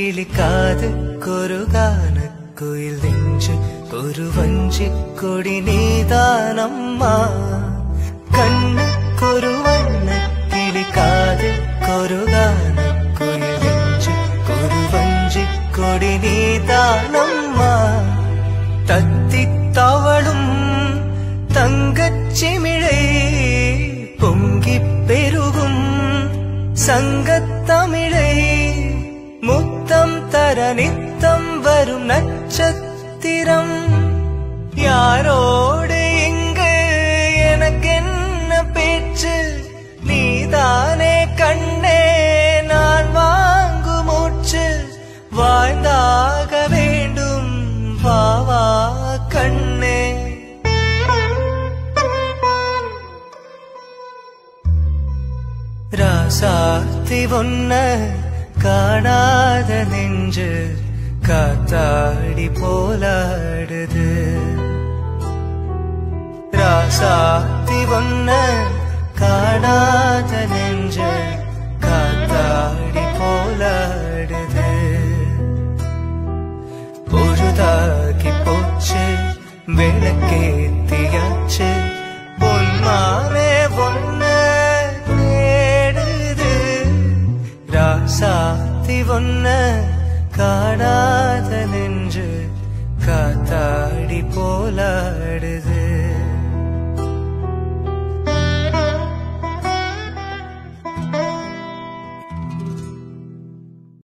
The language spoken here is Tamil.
കിളിക്കാത് കൊരുകാന കുയിൽ നെഞ്ച് ഒരു വഞ്ചി കൊടി നീതാനമ്മ കണ്ണ് കൊരുവണ്ണ കിളിക്കാത് കൊരുകാന കുയിൽ നെഞ്ച് ഒരു വഞ്ചി കൊടി നീതാനമ്മ തത്തിത്തവളും തങ്കച്ചിമിഴை പൊങ്കിപ്പെരുകും சங்கத்தமிழை முத்தம் தர நித்தம் வரும் நட்சத்திரம் யாரோடு இங்கு எனக்கென்ன பேச்சு நீதானே கண்ணே நான் வாங்கு மூச்சு வாழ்ந்தாக வேண்டும் வா வா கண்ணே ராசாத்தி ஒன்ன காணாத நெஞ்சு காத்தாடி போலாடுது ராசாத்தி ஒன்ன காணாத நெஞ்சு காத்தாடி போலாடுது பொழுதாகி போச்சு விளக்கேத்தியாச்சு பொன்மானே பொன்ன தேடுது ராசாத்தி ஒன்ன காணாத நெஞ்சு காத்தாடி போலாடுது